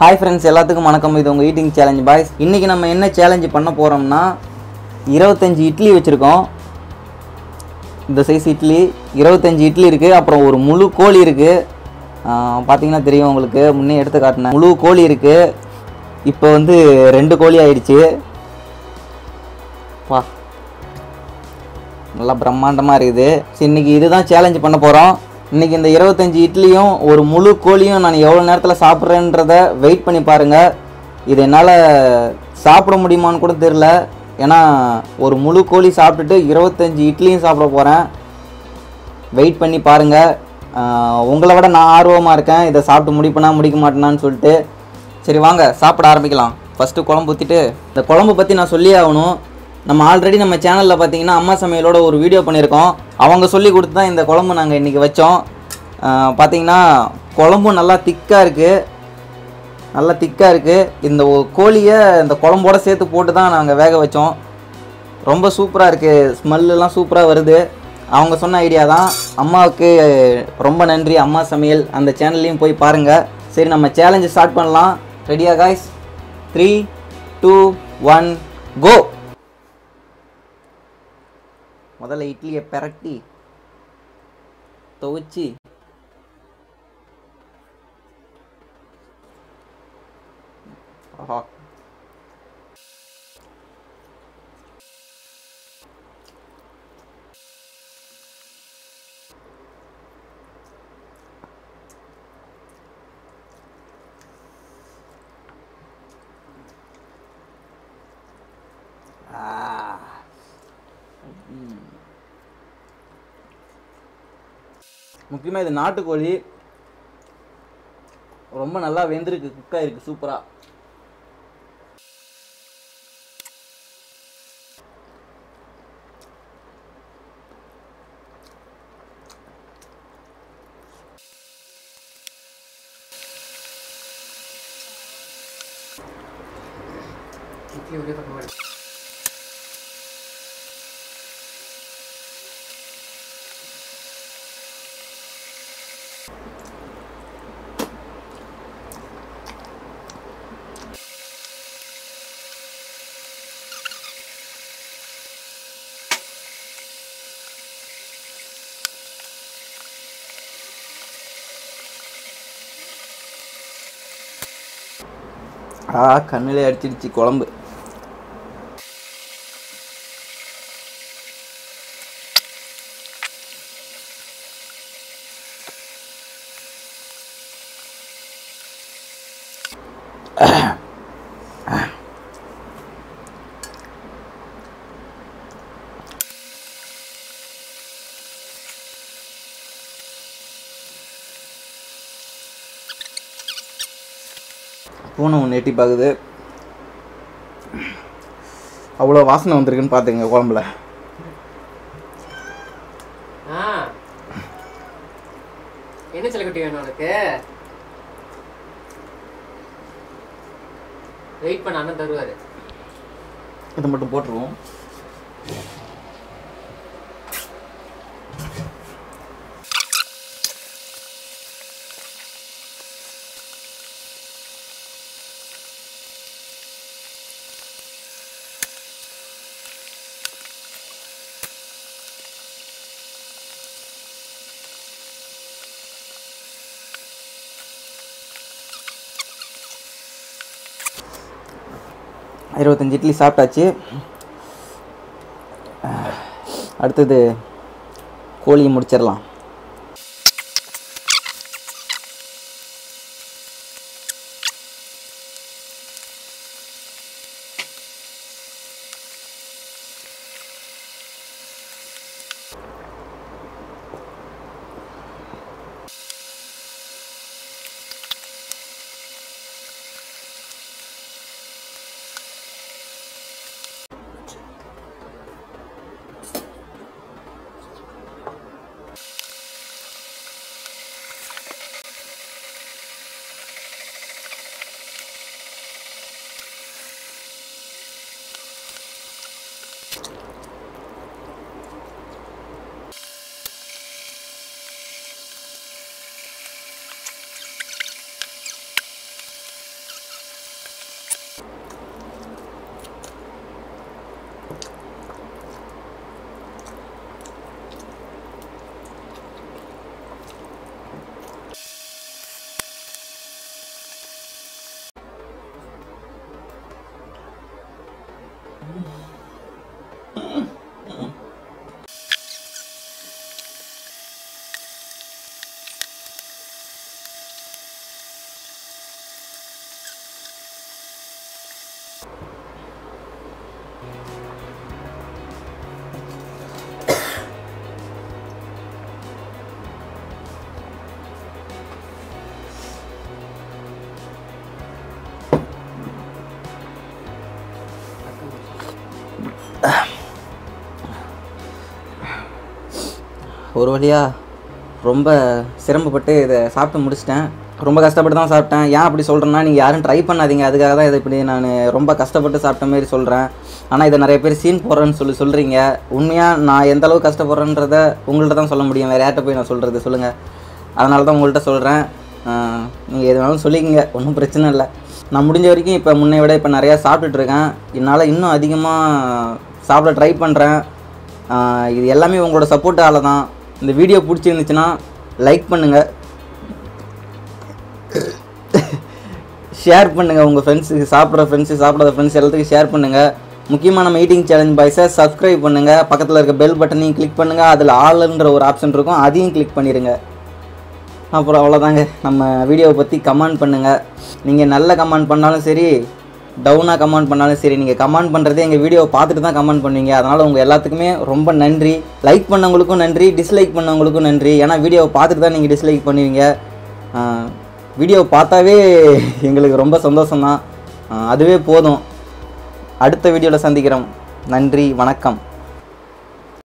Hi friends எல்லாத்துக்கும் வணக்கம் இது உங்கள் ஈட்டிங் சேலஞ்ச் பாய்ஸ் இன்றைக்கி நம்ம என்ன சேலஞ்சு பண்ண போகிறோம்னா இருபத்தஞ்சி இட்லி வச்சுருக்கோம் இந்த சைஸ் இட்லி இருபத்தஞ்சி இட்லி இருக்குது அப்புறம் ஒரு முழு கோழி இருக்குது பார்த்தீங்கன்னா தெரியும் உங்களுக்கு முன்னே எடுத்து காட்டினேன் முழு கோழி இருக்குது இப்போ வந்து ரெண்டு கோழி ஆயிடுச்சு வா நல்லா பிரம்மாண்டமாக இருக்குது சரி இன்னைக்கு இதுதான் சேலஞ்ச் பண்ண போகிறோம் இன்னைக்கு இந்த இருபத்தஞ்சி இட்லியும் ஒரு முழு கோழியும் நான் எவ்வளோ நேரத்தில் சாப்பிட்றேன்றத வெயிட் பண்ணி பாருங்கள் இது என்னால் சாப்பிட முடியுமான்னு கூட தெரில ஏன்னா ஒரு முழு கோழி சாப்பிட்டுட்டு இருபத்தஞ்சி இட்லியும் சாப்பிட போகிறேன் வெயிட் பண்ணி பாருங்கள் உங்களை விட நான் ஆர்வமாக இருக்கேன் இதை சாப்பிட்டு முடிப்பேனா முடிக்க மாட்டேனான்னு சொல்லிட்டு சரி வாங்க சாப்பிட ஆரம்பிக்கலாம் ஃபஸ்ட்டு குழம்பு ஊற்றிட்டு இந்த குழம்பு பற்றி நான் சொல்லியே ஆகணும் நம்ம ஆல்ரெடி நம்ம சேனலில் பார்த்தீங்கன்னா அம்மா சமையலோட ஒரு வீடியோ பண்ணியிருக்கோம் அவங்க சொல்லி கொடுத்து தான் இந்த குழம்பு நாங்கள் இன்றைக்கி வச்சோம் ஆஹ் பார்த்தீங்கன்னா குழம்பும் நல்லா திக்காக இருக்குது நல்லா திக்காக இருக்குது இந்த ஒ- கோழியை இந்த குழம்போட சேர்த்து போட்டு தான் நாங்கள் வேக வச்சோம் ரொம்ப சூப்பராக இருக்குது ஸ்மெல்லாம் சூப்பராக வருது அவங்க சொன்ன ஐடியா தான் அம்மாவுக்கு ரொம்ப நன்றி அம்மா சமையல் அந்த சேனல்லையும் போய் பாருங்கள் சரி நம்ம சேலஞ்சு ஸ்டார்ட் பண்ணலாம் ரெடியா guys three two one go முதல்ல இட்லியை பிரட்டி துவைச்சி ஆஹா முக்கியமாக இது நாட்டுக்கோழி ரொம்ப நல்லா வெந்திருக்கு குக்காக இருக்குது சூப்பராக இட்லி ஒரே பக்கமா இருக்கு. ஆ கண்ணிலே அடிச்சிடுச்சு குழம்பு பூனை ஒன்று எட்டி பார்க்குது அவ்வளோ வாசனை வந்திருக்குன்னு பார்த்துங்க குழம்புல ஆ என்ன செல்லக்குட்டி வேணும் உனக்கு வெயிட் பண்ண அண்ணன் தருவாரு இதை மட்டும் போட்டுருவோம் இருபத்தஞ்சி இட்லி சாப்பிட்டாச்சு அடுத்தது கோழியை முடிச்சிடலாம் ஒரு வழியாக ரொம்ப சிரமப்பட்டு இதை சாப்பிட்டு முடிச்சிட்டேன் ரொம்ப கஷ்டப்பட்டு தான் சாப்பிட்டேன் ஏன் அப்படி சொல்கிறேன்னா நீங்கள் யாரும் ட்ரை பண்ணாதீங்க அதுக்காக தான் இதை இப்படி நான் ரொம்ப கஷ்டப்பட்டு சாப்பிட்ட மாதிரி சொல்கிறேன் ஆனால் இதை நிறைய பேர் சீன் போடுறேன்னு சொல்லி சொல்கிறீங்க உண்மையாக நான் எந்த அளவுக்கு கஷ்டப்படுறேன்றத உங்கள்கிட்ட தான் சொல்ல முடியும் வேறு யார்கிட்ட போய் நான் சொல்கிறது சொல்லுங்கள் அதனால தான் உங்கள்கிட்ட சொல்கிறேன் நீங்கள் எது வேணாலும் சொல்லிக்கங்க ஒன்றும் பிரச்சனை இல்லை நான் முடிஞ்ச வரைக்கும் இப்போ முன்னை விட இப்போ நிறையா சாப்பிட்டுட்டு இருக்கேன் என்னால் இன்னும் அதிகமாக சாப்பிட ட்ரை பண்ணுறேன் இது எல்லாமே உங்களோட சப்போர்ட்டால தான் இந்த வீடியோ பிடிச்சிருந்துச்சுன்னா லைக் பண்ணுங்கள் ஷேர் பண்ணுங்கள் உங்கள் ஃப்ரெண்ட்ஸுக்கு சாப்பிட்ற ஃப்ரெண்ட்ஸு சாப்பிடாத ஃப்ரெண்ட்ஸ் எல்லாத்துக்கும் ஷேர் பண்ணுங்கள் முக்கியமாக நம்ம ஈட்டிங் சேலஞ்ச் பாய்ஸை சப்ஸ்கிரைப் பண்ணுங்கள் பக்கத்தில் இருக்க பெல் பட்டனையும் கிளிக் பண்ணுங்கள் அதில் ஆளுன்ற ஒரு ஆப்ஷன் இருக்கும் அதையும் கிளிக் பண்ணிடுங்க அப்புறம் அவ்வளோதாங்க நம்ம வீடியோவை பற்றி கமெண்ட் பண்ணுங்கள் நீங்கள் நல்ல கமெண்ட் பண்ணாலும் சரி டவுனாக கமெண்ட் பண்ணாலும் சரி நீங்கள் கமெண்ட் பண்ணுறதே எங்கள் வீடியோவை பார்த்துட்டு தான் கமெண்ட் பண்ணுவீங்க அதனால் உங்கள் எல்லாத்துக்குமே ரொம்ப நன்றி லைக் பண்ணவங்களுக்கும் நன்றி டிஸ்லைக் பண்ணவங்களுக்கும் நன்றி ஏன்னா வீடியோவை பார்த்துட்டு தான் நீங்கள் டிஸ்லைக் பண்ணுவீங்க வீடியோ பார்த்தாவே எங்களுக்கு ரொம்ப சந்தோஷம்தான் அதுவே போதும் அடுத்த வீடியோவில் சந்திக்கிறோம் நன்றி வணக்கம்